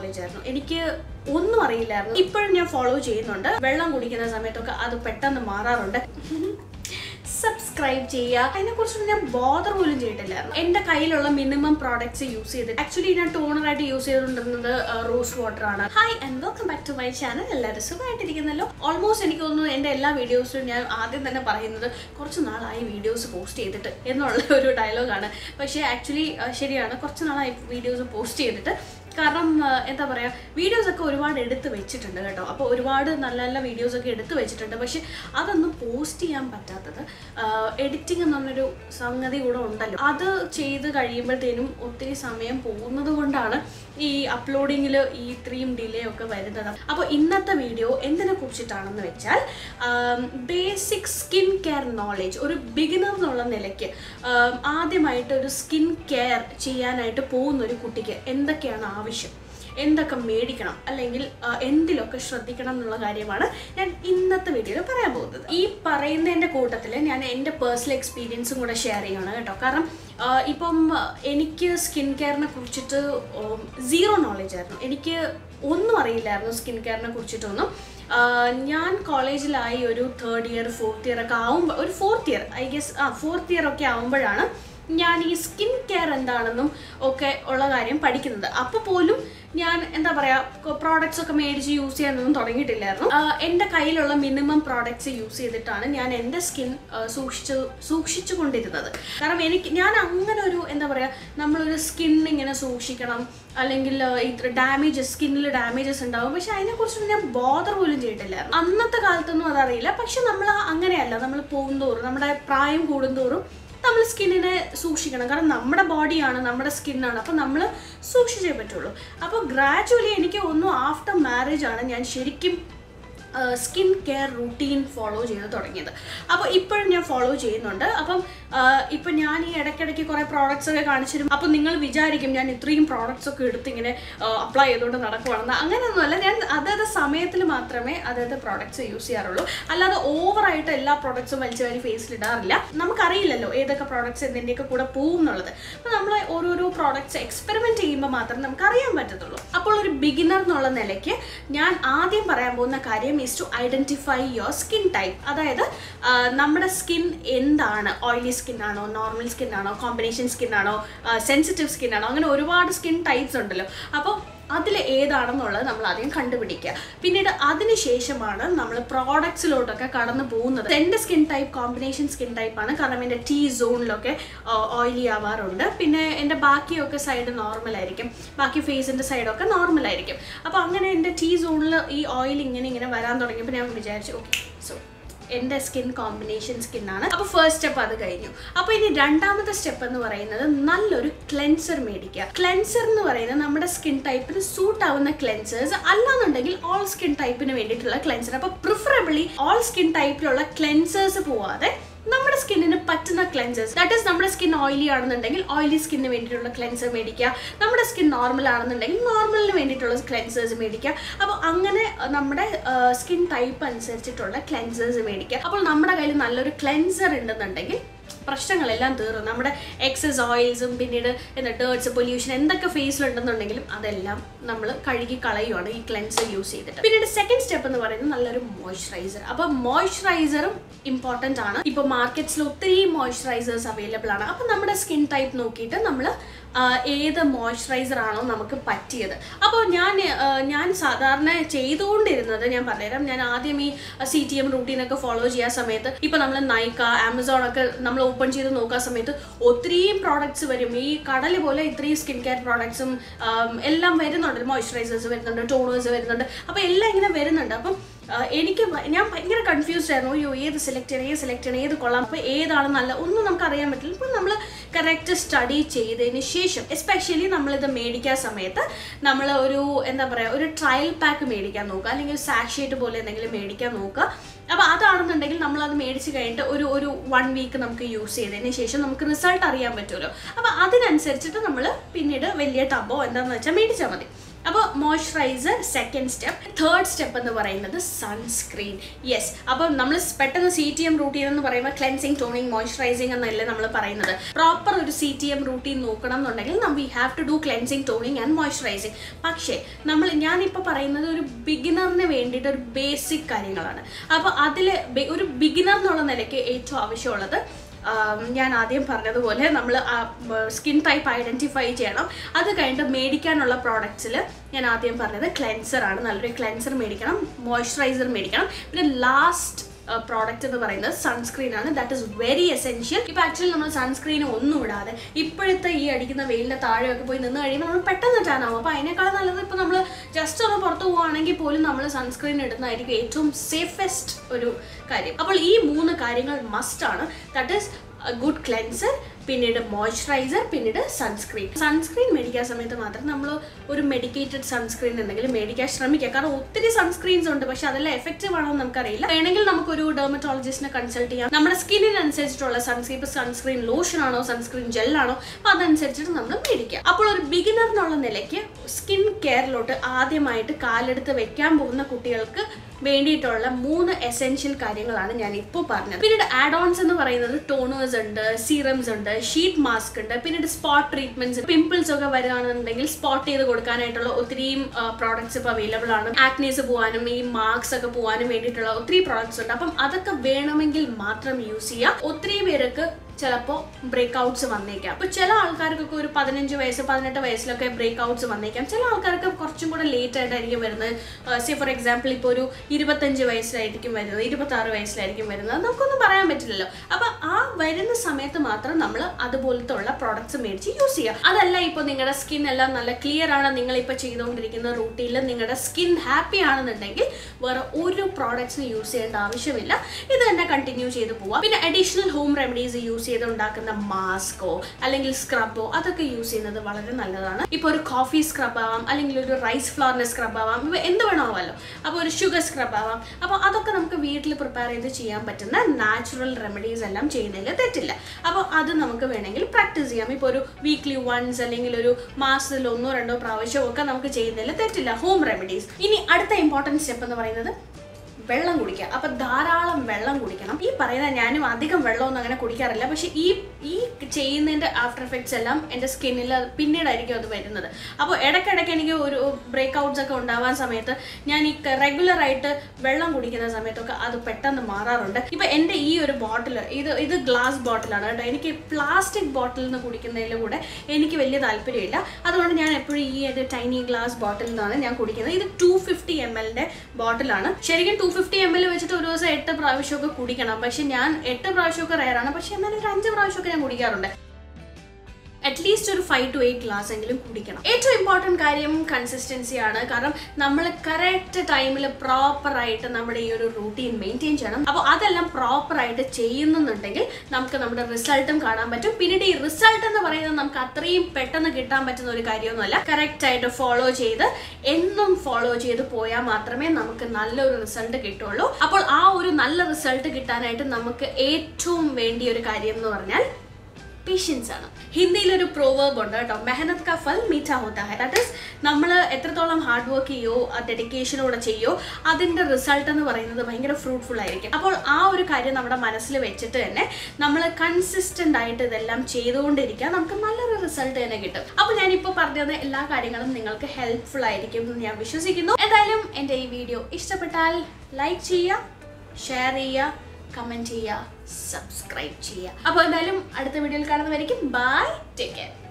knowledge ആയിരുന്നു എനിക്ക് ഒന്നും അറിയില്ലായിരുന്നു ഇപ്പോഴും ഞാൻ ഫോളോ ചെയ്യുന്നുണ്ട് വെള്ളം കുടിക്കുന്ന സമയത്തൊക്കെ അത് പെട്ടെന്ന് മാറാറുണ്ട് സബ്സ്ക്രൈബ് ചെയ്യുക അതിനെക്കുറിച്ചൊന്നും ഞാൻ ബോധർ പോലും ചെയ്തിട്ടില്ലായിരുന്നു എൻ്റെ കയ്യിലുള്ള മിനിമം പ്രോഡക്ട്സ് യൂസ് ചെയ്തിട്ട് ആക്ച്വലി ഞാൻ ടോണറായിട്ട് യൂസ് ചെയ്തുകൊണ്ടിരുന്നത് റോസ് വാട്ടർ ആണ് hi and welcome back to my channel എല്ലാവരും സുഖമായിട്ടിരിക്കുന്നല്ലോ ഓൾമോസ്റ്റ് എനിക്ക് തോന്നുന്നു എൻ്റെ എല്ലാ വീഡിയോസിലും ഞാൻ ആദ്യം തന്നെ പറയുന്നത് കുറച്ച് നാളായി വീഡിയോസ് പോസ്റ്റ് ചെയ്തിട്ട് എന്നുള്ള ഒരു ഡയലോഗാണ് പക്ഷേ ആക്ച്വലി ശരിയാണ് കുറച്ച് നാളായി വീഡിയോസ് പോസ്റ്റ് ചെയ്തിട്ട് കാരണം ആ, എന്താ പറയുക വീഡിയോസ് ഒക്കെ ഒരുപാട് എടുത്ത് വെച്ചിട്ടുണ്ട് കേട്ടോ അപ്പോൾ ഒരുപാട് നല്ല നല്ല വീഡിയോസ് ഒക്കെ എടുത്ത് വെച്ചിട്ടുണ്ട് പക്ഷെ അതൊന്നും പോസ്റ്റ് ചെയ്യാൻ പറ്റാത്തത് എഡിറ്റിംഗ് എന്ന് പറഞ്ഞൊരു സംഗതി കൂടെ ഉണ്ടല്ലോ അത് ചെയ്ത് കഴിയുമ്പോഴത്തേനും ഒത്തിരി സമയം പോകുന്നത് കൊണ്ടാണ് ഈ അപ്ലോഡിങ്ങിൽ ഈ ഇത്രയും ഡിലേ ഒക്കെ വരുന്നത് അപ്പോൾ ഇന്നത്തെ വീഡിയോ എന്തിനെ കുറിച്ചിട്ടാണെന്ന് വെച്ചാൽ ബേസിക് സ്കിൻ കെയർ നോളേജ് ഒരു ബിഗിനർ എന്നുള്ള നിലയ്ക്ക് ആം, ആദ്യമായിട്ട് ഒരു സ്കിൻ കെയർ ചെയ്യാനായിട്ട് പോകുന്ന ഒരു കുട്ടിക്ക് എന്തൊക്കെയാണ് ആവശ്യം എന്തൊക്കെ മേടിക്കണം അല്ലെങ്കിൽ ആ, എന്തിലൊക്കെ ശ്രദ്ധിക്കണം എന്നുള്ള കാര്യമാണ് ഞാൻ ഇന്നത്തെ വീഡിയോയിൽ പറയാൻ പോകുന്നത് ഈ പറയുന്നതിൻ്റെ കൂട്ടത്തിൽ ഞാൻ എൻ്റെ പേഴ്സണൽ എക്സ്പീരിയൻസും കൂടെ ഷെയർ ചെയ്യണം കേട്ടോ കാരണം ആ, ഇപ്പം ആ, എനിക്ക് സ്കിൻ കെയറിനെ കുറിച്ചിട്ട് സീറോ നോളജ് ആയിരുന്നു എനിക്ക് ഒന്നും അറിയില്ലായിരുന്നു സ്കിൻ കെയറിനെ കുറിച്ചിട്ടൊന്നും ആ, ഞാൻ കോളേജിലായി ഒരു തേർഡ് ഇയർ ഫോർത്ത് ഇയർ ഒക്കെ ആവുമ്പോൾ ഒരു ഫോർത്ത് ഇയർ ഐ ഗെസ് ആ ഫോർത്ത് ഇയർ ഒക്കെ ആവുമ്പോഴാണ് ഞാൻ ഈ സ്കിൻ കെയർ എന്താണെന്നും ഒക്കെ ഉള്ള കാര്യം പഠിക്കുന്നത് അപ്പോൾ പോലും ഞാൻ എന്താ പറയുക പ്രോഡക്റ്റ്സ് ഒക്കെ മേടിച്ച് യൂസ് ചെയ്യാനൊന്നും തുടങ്ങിയിട്ടില്ലായിരുന്നു ആഹ് എൻ്റെ കയ്യിലുള്ള മിനിമം പ്രോഡക്റ്റ്സ് യൂസ് ചെയ്തിട്ടാണ് ഞാൻ എൻ്റെ സ്കിൻ സൂക്ഷിച്ച് സൂക്ഷിച്ചു കൊണ്ടിരുന്നത് കാരണം എനിക്ക് ഞാൻ അങ്ങനെ ഒരു എന്താ പറയുക നമ്മളൊരു സ്കിൻ ഇങ്ങനെ സൂക്ഷിക്കണം അല്ലെങ്കിൽ ആഹ് ഇത്ര ഡാമേജസ് സ്കിന്നിൽ ഡാമേജസ് ഉണ്ടാവും പക്ഷെ അതിനെക്കുറിച്ചൊന്നും ഞാൻ ബോധർ പോലും ചെയ്തിട്ടില്ലായിരുന്നു അന്നത്തെ കാലത്തൊന്നും അതറിയില്ല പക്ഷെ നമ്മൾ അങ്ങനെയല്ല നമ്മൾ പോകുന്തോറും നമ്മുടെ പ്രായം കൂടുന്തോറും നമ്മൾ സ്കിന്നിനെ സൂക്ഷിക്കണം കാരണം നമ്മുടെ ബോഡിയാണ് നമ്മുടെ സ്കിന്നാണ് അപ്പോൾ നമ്മൾ സൂക്ഷിച്ചേ പറ്റുള്ളൂ അപ്പോൾ ഗ്രാജുവലി എനിക്ക് ഒന്നും ആഫ്റ്റർ മാരേജ് ആണ് ഞാൻ ശരിക്കും സ്കിൻ കെയർ റൂട്ടീൻ ഫോളോ ചെയ്ത് തുടങ്ങിയത് അപ്പോൾ ഇപ്പോഴും ഞാൻ ഫോളോ ചെയ്യുന്നുണ്ട് അപ്പം ഇപ്പം ഞാൻ ഈ ഇടയ്ക്കിടയ്ക്ക് കുറേ പ്രോഡക്റ്റ്സ് ഒക്കെ കാണിച്ചിരും അപ്പോൾ നിങ്ങൾ വിചാരിക്കും ഞാൻ ഇത്രയും പ്രോഡക്റ്റ്സ് ഒക്കെ എടുത്ത് ഇങ്ങനെ അപ്ലൈ ചെയ്തുകൊണ്ട് നടക്കുവാണെന്ന് അങ്ങനെയൊന്നുമല്ല ഞാൻ അതായത് സമയത്തിൽ മാത്രമേ അതായത് പ്രോഡക്റ്റ്സ് യൂസ് ചെയ്യാറുള്ളൂ അല്ലാതെ ഓവറായിട്ട് എല്ലാ പ്രോഡക്ട്സും വലിച്ചു വാരി ഫേസിൽ ഇടാറില്ല നമുക്കറിയില്ലല്ലോ ഏതൊക്കെ പ്രോഡക്ട്സ് എന്തിൻ്റെയൊക്കെ കൂടെ പോകും എന്നുള്ളത് അപ്പോൾ നമ്മൾ ഓരോരോ പ്രോഡക്ട്സ് എക്സ്പെരിമെൻറ്റ് ചെയ്യുമ്പോൾ മാത്രമേ നമുക്ക് അറിയാൻ പറ്റത്തുള്ളൂ അപ്പോൾ ഒരു ബിഗിനർ എന്നുള്ള നിലയ്ക്ക് ഞാൻ ആദ്യം പറയാൻ പോകുന്ന കാര്യം is to identify your skin type അതായത് ആ, നമ്മുടെ സ്കിൻ എന്താണ് ഓയിലി സ്കിൻ ആണോ നോർമൽ സ്കിൻ ആണോ കോമ്പിനേഷൻ സ്കിൻ ആണോ സെൻസിറ്റീവ് സ്കിൻ ആണോ അങ്ങനെ ഒരുപാട് സ്കിൻ ടൈപ്സ് ഉണ്ടല്ലോ അപ്പോൾ അതിൽ ഏതാണെന്നുള്ളത് നമ്മൾ ആദ്യം കണ്ടുപിടിക്കുക പിന്നീട് അതിനുശേഷമാണ് നമ്മൾ പ്രോഡക്ട്സിലോട്ടൊക്കെ കടന്നു പോകുന്നത് എൻ്റെ സ്കിൻ ടൈപ്പ് കോമ്പിനേഷൻ സ്കിൻ ടൈപ്പാണ് കാരണം എൻ്റെ ടീ സോണിലൊക്കെ ഓയിലി ആവാറുണ്ട് പിന്നെ എൻ്റെ ബാക്കിയൊക്കെ സൈഡ് നോർമൽ ആയിരിക്കും ബാക്കി ഫേസിൻ്റെ സൈഡൊക്കെ നോർമൽ ആയിരിക്കും അപ്പോൾ അങ്ങനെ എൻ്റെ ടീ സോണിൽ ഈ ഓയിൽ ഇങ്ങനെ ഇങ്ങനെ വരാൻ തുടങ്ങിയപ്പോൾ ഞാൻ വിചാരിച്ചു ഓക്കെ സോ എൻ്റെ സ്കിൻ കോമ്പിനേഷൻ സ്കിന്നാണ് അപ്പോൾ ഫസ്റ്റ് സ്റ്റെപ്പ് അത് കഴിഞ്ഞു അപ്പോൾ ഇനി രണ്ടാമത്തെ സ്റ്റെപ്പ് എന്ന് പറയുന്നത് നല്ലൊരു ക്ലെൻസർ മേടിക്കുക ക്ലെൻസർ എന്ന് പറയുന്നത് നമ്മുടെ സ്കിൻ ടൈപ്പിന് സൂട്ട് ആവുന്ന ക്ലെൻസേഴ്സ് അല്ലാന്നുണ്ടെങ്കിൽ ഓൾ സ്കിൻ ടൈപ്പിന് വേണ്ടിയിട്ടുള്ള ക്ലെൻസർ അപ്പോൾ പ്രിഫറബിളി ഓൾ സ്കിൻ ടൈപ്പിലുള്ള ക്ലെൻസേഴ്സ് പോവാതെ നമ്മുടെ സ്കിന്നിന് പറ്റുന്ന ക്ലെൻസേഴ്സ് ദാറ്റ് ഈസ് നമ്മുടെ സ്കിൻ ഓയിലി ആണെന്നുണ്ടെങ്കിൽ ഓയിലി സ്കിന്നിന് വേണ്ടിയിട്ടുള്ള ക്ലെൻസർ മേടിക്കുക നമ്മുടെ സ്കിൻ നോർമൽ ആണെന്നുണ്ടെങ്കിൽ നോർമലിന് വേണ്ടിയിട്ടുള്ള ക്ലെൻസേഴ്സ് മേടിക്കുക അപ്പോൾ അങ്ങനെ അഹ്, നമ്മുടെ സ്കിൻ ടൈപ്പ് അനുസരിച്ചിട്ടുള്ള ക്ലെൻസേഴ്സ് മേടിക്കുക അപ്പോൾ നമ്മുടെ കയ്യിൽ നല്ലൊരു ക്ലെൻസർ ഉണ്ടെന്നുണ്ടെങ്കിൽ പ്രശ്നങ്ങളെല്ലാം തീർന്നു നമ്മുടെ എക്സസ് ഓയിൽസും പിന്നീട് എന്താ ഡേർട്സ് പൊല്യൂഷൻ എന്തൊക്കെ ഫേസിലുണ്ടെന്നുണ്ടെങ്കിലും അതെല്ലാം നമ്മൾ കഴുകി കളയുവാണ് ഈ ക്ലെൻസർ യൂസ് ചെയ്തിട്ട് പിന്നീട് സെക്കൻഡ് സ്റ്റെപ്പ് എന്ന് പറയുന്നത് നല്ലൊരു മോയ്സ്ചറൈസർ അപ്പോൾ മോയ്സ്ചറൈസറും ഇമ്പോർട്ടൻ്റ് ആണ് ഇപ്പോൾ മാർക്കറ്റ്സിൽ ഒത്തിരി മോയ്സ്ചറൈസേഴ്സ് അവൈലബിൾ ആണ് അപ്പോൾ നമ്മുടെ സ്കിൻ ടൈപ്പ് നോക്കിയിട്ട് നമ്മൾ ഏത് മോയ്സ്ചറൈസർ ആണോ നമുക്ക് പറ്റിയത് അപ്പോൾ ഞാൻ ആ, ഞാൻ സാധാരണ ചെയ്തുകൊണ്ടിരുന്നത് ഞാൻ പറഞ്ഞുതരാം ഞാൻ ആദ്യം ഈ സി ടി എം റൂട്ടീനൊക്കെ ഫോളോ ചെയ്യാൻ സമയത്ത് ഇപ്പം നമ്മൾ നൈക്ക ആമസോൺ ഒക്കെ നമ്മൾ ഓപ്പൺ ചെയ്ത് നോക്കാൻ സമയത്ത് ഒത്തിരിയും പ്രോഡക്ട്സ് വരും ഈ കടൽ പോലെ ഇത്രയും സ്കിൻ കെയർ പ്രോഡക്ട്സും എല്ലാം വരുന്നുണ്ട് മോയ്സ്ചറൈസേഴ്സ് വരുന്നുണ്ട് ടോണേഴ്സ് വരുന്നുണ്ട് അപ്പോൾ എല്ലാം ഇങ്ങനെ വരുന്നുണ്ട് അപ്പം ആ, എനിക്ക് ഭ- ഞാൻ ഭയങ്കര കൺഫ്യൂസ്ഡ് ആയിരുന്നു അയ്യോ ഏത് സെലക്ട് ചെയ്യണം ഏത് സെലക്ട് ചെയ്യണം ഏത് കൊള്ളാം അപ്പോൾ ഏതാണ് നല്ല ഒന്നും നമുക്ക് അറിയാൻ പറ്റില്ല ഇപ്പം നമ്മൾ കറക്റ്റ് സ്റ്റഡി ചെയ്തതിന് ശേഷം എസ്പെഷ്യലി നമ്മളിത് മേടിക്കാൻ സമയത്ത് നമ്മൾ ഒരു എന്താ പറയുക ഒരു ട്രയൽ പാക്ക് മേടിക്കാൻ നോക്കുക അല്ലെങ്കിൽ സാക്ഷേറ്റ് പോലെ എന്തെങ്കിലും മേടിക്കാൻ നോക്കുക അപ്പോൾ അതാണെന്നുണ്ടെങ്കിൽ നമ്മളത് മേടിച്ച് കഴിഞ്ഞിട്ട് ഒരു ഒരു വൺ വീക്ക് നമുക്ക് യൂസ് ചെയ്തതിന് ശേഷം നമുക്ക് റിസൾട്ട് അറിയാൻ പറ്റുമല്ലോ അപ്പോൾ അതിനനുസരിച്ചിട്ട് നമ്മൾ പിന്നീട് വലിയ ടബോ എന്താണെന്ന് വെച്ചാൽ മേടിച്ചാൽ മതി അപ്പോൾ moisturiser second step third step എന്ന് പറയുന്നത് സൺസ്ക്രീൻ യെസ് അപ്പം നമ്മൾ പെട്ടെന്ന് സി ടി എം റൂട്ടീൻ എന്ന് പറയുമ്പോൾ ക്ലെൻസിങ് ടോണിങ് മോയ്സ്ചറൈസിങ് എന്നല്ലേ നമ്മൾ പറയുന്നത് പ്രോപ്പർ ഒരു സി ടി എം റൂട്ടീൻ നോക്കണം എന്നുണ്ടെങ്കിൽ നമ്മൾ we have to do cleansing toning and moisturising പക്ഷേ നമ്മൾ ഞാനിപ്പോൾ പറയുന്നത് ഒരു ബിഗിനറിന് വേണ്ടിയിട്ട് ഒരു ബേസിക് കാര്യങ്ങളാണ് അപ്പോൾ അതിൽ ഒരു ബിഗിനർ എന്നുള്ള നിലയ്ക്ക് ഏറ്റവും ആവശ്യമുള്ളത് ആം, ഞാൻ ആദ്യം പറഞ്ഞതുപോലെ നമ്മൾ സ്കിൻ ടൈപ്പ് ഐഡൻറ്റിഫൈ ചെയ്യണം അത് കഴിഞ്ഞിട്ട് മേടിക്കാനുള്ള പ്രോഡക്ട്സിൽ ഞാൻ ആദ്യം പറഞ്ഞത് ക്ലെൻസർ ആണ് നല്ലൊരു ക്ലെൻസർ മേടിക്കണം മോയ്സ്ചറൈസർ മേടിക്കണം പിന്നെ ലാസ്റ്റ് പ്രോഡക്റ്റ് എന്ന് പറയുന്നത് സൺസ്ക്രീൻ ആണ് ദാറ്റ് ഇസ് വെരി എസെൻഷ്യൽ ഇപ്പൊ ആക്ച്വലി നമ്മൾ സൺസ്ക്രീൻ ഒന്നും ഇടാതെ ഇപ്പോഴത്തെ ഈ അടിക്കുന്ന വെയിലിന്റെ താഴെയൊക്കെ പോയി നിന്ന് കഴിയുമ്പോൾ നമ്മൾ പെട്ടെന്ന് ടാൻ ആവും അപ്പോൾ അതിനേക്കാൾ നല്ലത് ഇപ്പൊ നമ്മൾ ജസ്റ്റ് ഒന്ന് പുറത്ത് പോവുകയാണെങ്കിൽ പോലും നമ്മൾ സൺസ്ക്രീൻ ഇടുന്നതായിരിക്കും ഏറ്റവും സേഫസ്റ്റ് ഒരു കാര്യം അപ്പോൾ ഈ മൂന്ന് കാര്യങ്ങൾ മസ്റ്റ് ആണ് ദാറ്റ് ഇസ് ഗുഡ് ക്ലെൻസർ പിന്നീട് മോയ്സ്ചറൈസർ പിന്നീട് സൺസ്ക്രീൻ സൺസ്ക്രീൻ മേടിക്കാൻ സമയത്ത് മാത്രം നമ്മൾ ഒരു മെഡിക്കേറ്റഡ് സൺസ്ക്രീൻ എന്തെങ്കിലും മേടിക്കാൻ ശ്രമിക്കുക കാരണം ഒത്തിരി സൺസ്ക്രീൻസ് ഉണ്ട് പക്ഷെ അതെല്ലാം എഫക്റ്റീവ് ആണോ എന്ന് നമുക്കറിയില്ല വേണമെങ്കിൽ നമുക്കൊരു ഡെർമറ്റോളജിസ്റ്റിനെ കൺസൾട്ട് ചെയ്യാം നമ്മുടെ സ്കിന്നിനനുസരിച്ചിട്ടുള്ള സൺസ്ക്രീൻ ഇപ്പോൾ സൺസ്ക്രീൻ ലോഷൻ ആണോ സൺസ്ക്രീൻ ജെൽ ആണോ അപ്പോൾ അതനുസരിച്ചിട്ട് നമ്മൾ മേടിക്കുക അപ്പോൾ ഒരു ബിഗിനർ എന്നുള്ള നിലയ്ക്ക് സ്കിൻ കെയറിലോട്ട് ആദ്യമായിട്ട് കാലെടുത്ത് വെക്കാൻ പോകുന്ന കുട്ടികൾക്ക് വേണ്ടിയിട്ടുള്ള മൂന്ന് എസെൻഷ്യൽ കാര്യങ്ങളാണ് ഞാൻ ഇപ്പോൾ പറഞ്ഞത് പിന്നീട് ആഡ് ഓൺസ് എന്ന് പറയുന്നത് ടോണേഴ്സ് ഉണ്ട് സീറംസ് ഉണ്ട് ഷീറ്റ് മാസ്ക് ഉണ്ട് പിന്നീട് സ്പോട്ട് ട്രീറ്റ്മെന്റ്സ് പിമ്പിൾസ് ഒക്കെ വരികയാണെന്നുണ്ടെങ്കിൽ സ്പോട്ട് ചെയ്ത് കൊടുക്കാനായിട്ടുള്ള ഒത്തിരിയും പ്രോഡക്ട്സ് ഇപ്പോൾ അവൈലബിൾ ആണ് ആക്നീസ് പോകാനും ഈ മാർക്സ് ഒക്കെ പോകാനും വേണ്ടിയിട്ടുള്ള ഒത്തിരി പ്രോഡക്ട്സ് ഉണ്ട് അപ്പം അതൊക്കെ വേണമെങ്കിൽ മാത്രം യൂസ് ചെയ്യാം ഒത്തിരി പേർക്ക് ചിലപ്പോൾ ബ്രേക്ക് ഔട്ട്സ് വന്നേക്കാം അപ്പോൾ ചില ആൾക്കാർക്കൊക്കെ ഒരു പതിനഞ്ച് വയസ്സ് പതിനെട്ട് വയസ്സിലൊക്കെ ബ്രേക്ക് ഔട്ട്സ് വന്നേക്കാം ചില ആൾക്കാർക്ക് കുറച്ചും കൂടെ ലേറ്റ് ആയിട്ടായിരിക്കും വരുന്നത് സേ ഫോർ എക്സാമ്പിൾ ഇപ്പോൾ ഒരു ഇരുപത്തഞ്ച് വയസ്സിലായിരിക്കും വരുന്നത് ഇരുപത്താറ് വയസ്സിലായിരിക്കും വരുന്നത് നമുക്കൊന്നും പറയാൻ പറ്റില്ലല്ലോ അപ്പോൾ ആ വരുന്ന സമയത്ത് മാത്രം നമ്മൾ അതുപോലത്തെ ഉള്ള പ്രോഡക്ട്സ് മേടിച്ച് യൂസ് ചെയ്യുക അതല്ല ഇപ്പോൾ നിങ്ങളുടെ സ്കിൻ എല്ലാം നല്ല ക്ലിയർ ആണ് നിങ്ങളിപ്പോൾ ചെയ്തുകൊണ്ടിരിക്കുന്ന റൂട്ടീനിൽ നിങ്ങളുടെ സ്കിൻ ഹാപ്പി ആണെന്നുണ്ടെങ്കിൽ വേറെ ഒരു പ്രോഡക്ട്സിന് യൂസ് ചെയ്യേണ്ട ആവശ്യമില്ല ഇത് തന്നെ കണ്ടിന്യൂ ചെയ്ത് പോവാം പിന്നെ അഡീഷണൽ ഹോം റെമഡീസ് യൂസ് ചെയ്ത് ഉണ്ടാക്കുന്ന മാസ്കോ അല്ലെങ്കിൽ സ്ക്രബോ അതൊക്കെ യൂസ് ചെയ്യുന്നത് വളരെ നല്ലതാണ് ഇപ്പോൾ ഒരു കോഫി സ്ക്രബ് ആവാം അല്ലെങ്കിൽ ഒരു റൈസ് ഫ്ലവറിന്റെ സ്ക്രബ് ആവാം ഇവ എന്ത് വേണോ ആവാമല്ലോ അപ്പോൾ ഒരു ഷുഗർ സ്ക്രബ് ആവാം അപ്പോൾ അതൊക്കെ നമുക്ക് വീട്ടിൽ പ്രിപ്പയർ ചെയ്ത് ചെയ്യാൻ പറ്റുന്ന നാച്ചുറൽ റെമഡീസ് എല്ലാം ചെയ്യുന്നതിൽ തെറ്റില്ല അപ്പോൾ അത് നമുക്ക് വേണമെങ്കിൽ പ്രാക്ടീസ് ചെയ്യാം ഇപ്പോൾ ഒരു വീക്ക്ലി വൺസ് അല്ലെങ്കിൽ ഒരു മാസത്തിൽ ഒന്നോ രണ്ടോ പ്രാവശ്യമോ ഒക്കെ നമുക്ക് ചെയ്യുന്നതിൽ തെറ്റില്ല ഹോം റെമഡീസ് ഇനി അടുത്ത ഇമ്പോർട്ടൻറ്റ് സ്റ്റെപ്പ് എന്ന് പറയുന്നത് വെള്ളം കുടിക്കുക അപ്പം ധാരാളം വെള്ളം കുടിക്കണം ഈ പറയുന്ന ഞാനും അധികം വെള്ളമൊന്നും അങ്ങനെ കുടിക്കാറില്ല പക്ഷെ ഈ ഈ ചെയ്യുന്നതിൻ്റെ ആഫ്റ്റർ എഫക്ട്സ് എല്ലാം എൻ്റെ സ്കിന്നിൽ പിന്നീടായിരിക്കും അത് വരുന്നത് അപ്പോൾ ഇടയ്ക്കിടയ്ക്ക് എനിക്ക് ഒരു ബ്രേക്ക് ഔട്ട്സ് ഒക്കെ ഉണ്ടാവാൻ സമയത്ത് ഞാൻ ഈ റെഗുലർ ആയിട്ട് വെള്ളം കുടിക്കുന്ന സമയത്തൊക്കെ അത് പെട്ടെന്ന് മാറാറുണ്ട് ഇപ്പം എൻ്റെ ഈ ഒരു ബോട്ടിൽ ഇത് ഇത് ഗ്ലാസ് ബോട്ടിലാണ് കേട്ടോ എനിക്ക് പ്ലാസ്റ്റിക് ബോട്ടിൽ നിന്ന് കുടിക്കുന്നതിൽ കൂടെ എനിക്ക് വലിയ താല്പര്യമില്ല അതുകൊണ്ട് ഞാൻ എപ്പോഴും ഈ ഒരു ടൈനി ഗ്ലാസ് ബോട്ടിൽ നിന്നാണ് ഞാൻ കുടിക്കുന്നത് ഇത് ടു ഫിഫ്റ്റി എം എല്ലിൻ്റെ ബോട്ടിലാണ് ശരിക്കും ടു ഫിഫ്റ്റി എം എൽ വെച്ചിട്ട് ഒരു ദിവസം എട്ട് പ്രാവശ്യമൊക്കെ കുടിക്കണം പക്ഷെ ഞാൻ എട്ട് പ്രാവശ്യമൊക്കെ റയറാണ് പക്ഷെ എന്നാലും ഒരു അഞ്ച് പ്രാവശ്യമൊക്കെ ഞാൻ കുടിക്കാറുണ്ട് അറ്റ്ലീസ്റ്റ് ഒരു ഫൈവ് ടു എയ്റ്റ് ഗ്ലാസ് എങ്കിലും കുടിക്കണം ഏറ്റവും ഇമ്പോർട്ടൻറ്റ് കാര്യം കൺസിസ്റ്റൻസി ആണ് കാരണം നമ്മൾ കറക്റ്റ് ടൈമിൽ പ്രോപ്പറായിട്ട് നമ്മുടെ ഈ ഒരു റൂട്ടീൻ മെയിൻറ്റെയിൻ ചെയ്യണം അപ്പോൾ അതെല്ലാം പ്രോപ്പറായിട്ട് ചെയ്യുന്നുണ്ടെങ്കിൽ നമുക്ക് നമ്മുടെ റിസൾട്ടും കാണാൻ പറ്റും പിന്നീട് ഈ റിസൾട്ട് എന്ന് പറയുന്നത് നമുക്ക് അത്രയും പെട്ടെന്ന് കിട്ടാൻ പറ്റുന്ന ഒരു കാര്യമൊന്നുമല്ല കറക്റ്റ് ആയിട്ട് ഫോളോ ചെയ്ത് എന്നും ഫോളോ ചെയ്ത് പോയാൽ മാത്രമേ നമുക്ക് നല്ലൊരു റിസൾട്ട് കിട്ടുള്ളൂ അപ്പോൾ ആ ഒരു നല്ല റിസൾട്ട് കിട്ടാനായിട്ട് നമുക്ക് ഏറ്റവും വേണ്ടിയ ഒരു കാര്യം എന്ന് പറഞ്ഞാൽ പേഷ്യൻസ് ആണ് ഹിന്ദിയിൽ ഒരു പ്രോവേർബ് ഉണ്ട് കേട്ടോ മെഹനത് കാ ഫൽ മീഠ ഹോത്താ ഹെ ദാറ്റ് ഇസ് നമ്മൾ എത്രത്തോളം ഹാർഡ് വർക്ക് ചെയ്യോ ആ ഡെഡിക്കേഷനോടെ ചെയ്യോ അതിൻ്റെ റിസൾട്ട് എന്ന് പറയുന്നത് ഭയങ്കര ഫ്രൂട്ട്ഫുൾ ആയിരിക്കും അപ്പോൾ ആ ഒരു കാര്യം നമ്മുടെ മനസ്സിൽ വെച്ചിട്ട് തന്നെ നമ്മൾ കൺസിസ്റ്റൻ്റ് ആയിട്ട് ഇതെല്ലാം ചെയ്തുകൊണ്ടിരിക്കുക നമുക്ക് നല്ലൊരു റിസൾട്ട് തന്നെ കിട്ടും അപ്പോൾ ഞാനിപ്പോൾ പറഞ്ഞത് എല്ലാ കാര്യങ്ങളും നിങ്ങൾക്ക് ഹെൽപ്ഫുൾ ആയിരിക്കും എന്ന് ഞാൻ വിശ്വസിക്കുന്നു എന്തായാലും എൻ്റെ ഈ വീഡിയോ ഇഷ്ടപ്പെട്ടാൽ ലൈക്ക് ചെയ്യുക ഷെയർ ചെയ്യുക കമൻറ്റ് ചെയ്യുക സബ്സ്ക്രൈബ് ചെയ്യുക അപ്പോൾ എന്തായാലും അടുത്ത വീഡിയോയിൽ കാണുന്നവരേക്കും ബൈ ടേക്ക് കെയർ